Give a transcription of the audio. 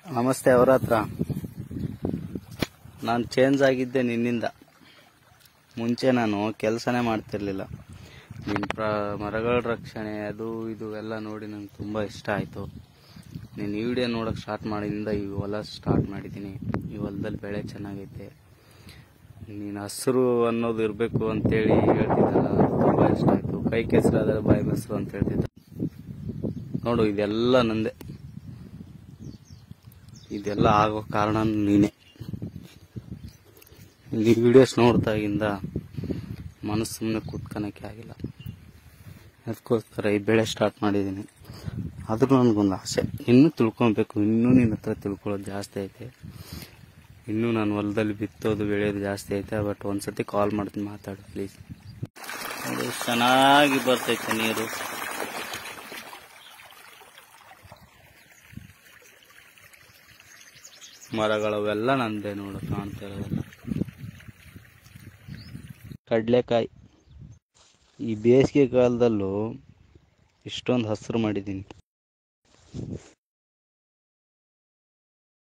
ನಮಸ್ತೆ ಅವರ ಹತ್ರ ನಾನು ಚೇಂಜ್ ಆಗಿದ್ದೆ ನಿನ್ನಿಂದ ಮುಂಚೆ ನಾನು ಕೆಲಸನೇ ಮಾಡ್ತಿರ್ಲಿಲ್ಲ ನಿನ್ನ ಪ್ರ ಮರಗಳ ರಕ್ಷಣೆ ಅದು ಇದು ಎಲ್ಲ ನೋಡಿ ನಂಗೆ ತುಂಬ ಇಷ್ಟ ಆಯಿತು ನೀನು ಈ ವಿಡಿಯೋ ನೋಡೋಕೆ ಸ್ಟಾರ್ಟ್ ಮಾಡಿದಿಂದ ಈ ಹೊಲ ಸ್ಟಾರ್ಟ್ ಮಾಡಿದ್ದೀನಿ ಈ ಹೊಲದಲ್ಲಿ ಬೆಳೆ ಚೆನ್ನಾಗೈತೆ ನೀನು ಹಸಿರು ಅನ್ನೋದು ಇರಬೇಕು ಅಂತೇಳಿ ಹೇಳ್ತಿದ್ದಲ್ಲ ತುಂಬ ಇಷ್ಟ ಆಯಿತು ಕೈ ಕೆಸರಾದರೆ ಬಾಯಿ ಮೊಸರು ಅಂತ ಹೇಳ್ತಿದ್ದ ನೋಡು ಇದೆಲ್ಲ ನಂದೆ ಇದೆಲ್ಲ ಆಗೋ ಕಾರಣ ನೀನೆ ಈ ವಿಡಿಯೋಸ್ ನೋಡ್ದಾಗಿಂದ ಮನಸ್ಸು ಸುಮ್ಮನೆ ಕೂತ್ಕೊಳಕ್ಕೆ ಆಗಿಲ್ಲ ಅದಕ್ಕೋಸ್ಕರ ಈ ಬೆಳೆ ಸ್ಟಾರ್ಟ್ ಮಾಡಿದ್ದೀನಿ ಆದ್ರೂ ನನಗೊಂದು ಆಸೆ ಇನ್ನೂ ತಿಳ್ಕೊಬೇಕು ಇನ್ನೂ ನಿನ್ನ ಹತ್ರ ತಿಳ್ಕೊಳ್ಳೋದು ಜಾಸ್ತಿ ಐತೆ ಇನ್ನೂ ನಾನು ಹೊಲದಲ್ಲಿ ಬಿತ್ತೋದು ಬೆಳೆಯೋದು ಜಾಸ್ತಿ ಐತೆ ಬಟ್ ಒಂದ್ಸತಿ ಕಾಲ್ ಮಾಡ್ತೀನಿ ಮಾತಾಡು ಪ್ಲೀಸ್ ನೋಡಿ ಚೆನ್ನಾಗಿ ಬರ್ತೈತೆ ನೀರು ಮರಗಳವೆಲ್ಲ ನಂದೆ ನೋಡು ಕಾಣ್ತಾ ಇರೋದೆಲ್ಲ ಕಡಲೆಕಾಯಿ ಈ ಬೇಸಿಗೆ ಕಾಲದಲ್ಲೂ ಇಷ್ಟೊಂದು ಹಸಿರು ಮಾಡಿದ್ದೀನಿ